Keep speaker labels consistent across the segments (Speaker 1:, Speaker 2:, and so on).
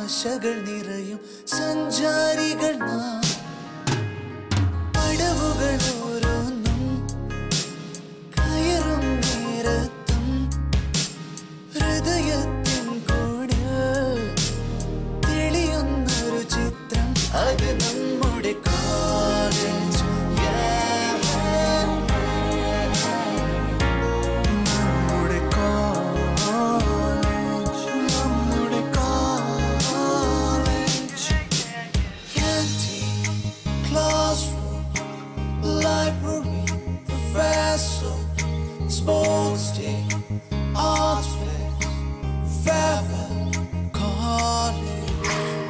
Speaker 1: ആശകൾ നിറയും സഞ്ചാരികൾ നാം അടവുകൾ ഓരോന്നും കയറും നേരത്തും ഹൃദയത്തിൻ കൂടെ തെളിയുന്നൊരു ചിത്രം അത് നമ്മുടെ കോളേജ് നമ്മുടെ കോളേജ് നമ്മുടെ college Canteen, classroom, library, professor, sports team, arts fair, farewell, college.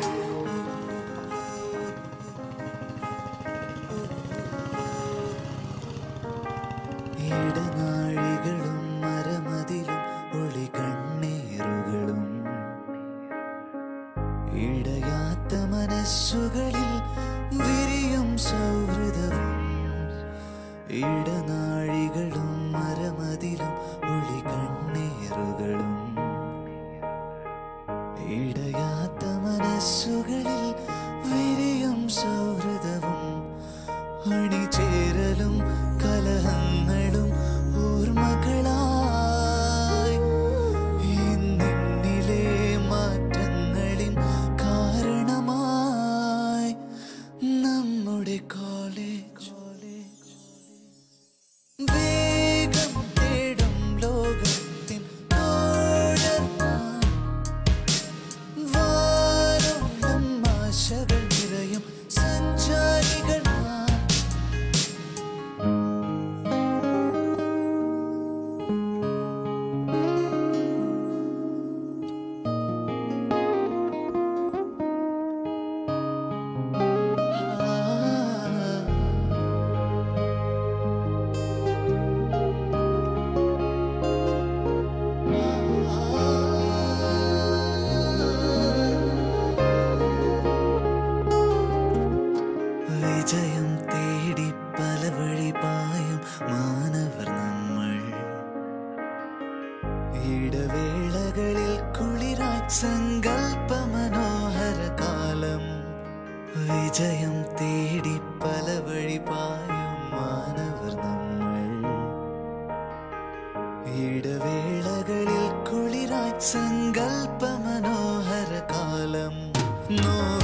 Speaker 1: ഇടനാഴികളും മരമതിലും ഒളി കണ്ണീറുകളും ഇടയാത്ത മനസ്സുകളിൽ വിരിയും സൗഹൃദവും ഇടനാഴികളും മരമതിലും ഒളി കണ്ണീറുകളും ഇടയാത്ത മനസ്സുകളിൽ വിരിയും സൗഹൃദവും അണിചേരലും കലഹങ്ങളും ഓർമ്മകളായി ഇന്നിന്നിലെ മാറ്റങ്ങളിൻ കാരണമായി നമ്മുടെ കോളേജ് വേഗം തേടും ലോകത്തിൻ ഓടർത്താൻ വാരോളം ആശകൾ നിറയും സഞ്ചാരികൾ നാം വിജയം തേടി പല വഴി പായും മാനവർ നമ്മൾ ഇടവേളകളിൽ കുളിരായി സങ്കൽപ്പ മനോഹര കാലം വിജയം തേടി പല വഴി പായും മാനവർ നമ്മൾ ഇടവേളകളിൽ കുളിരായി സങ്കൽപ്പ മനോഹര കാലം നോവ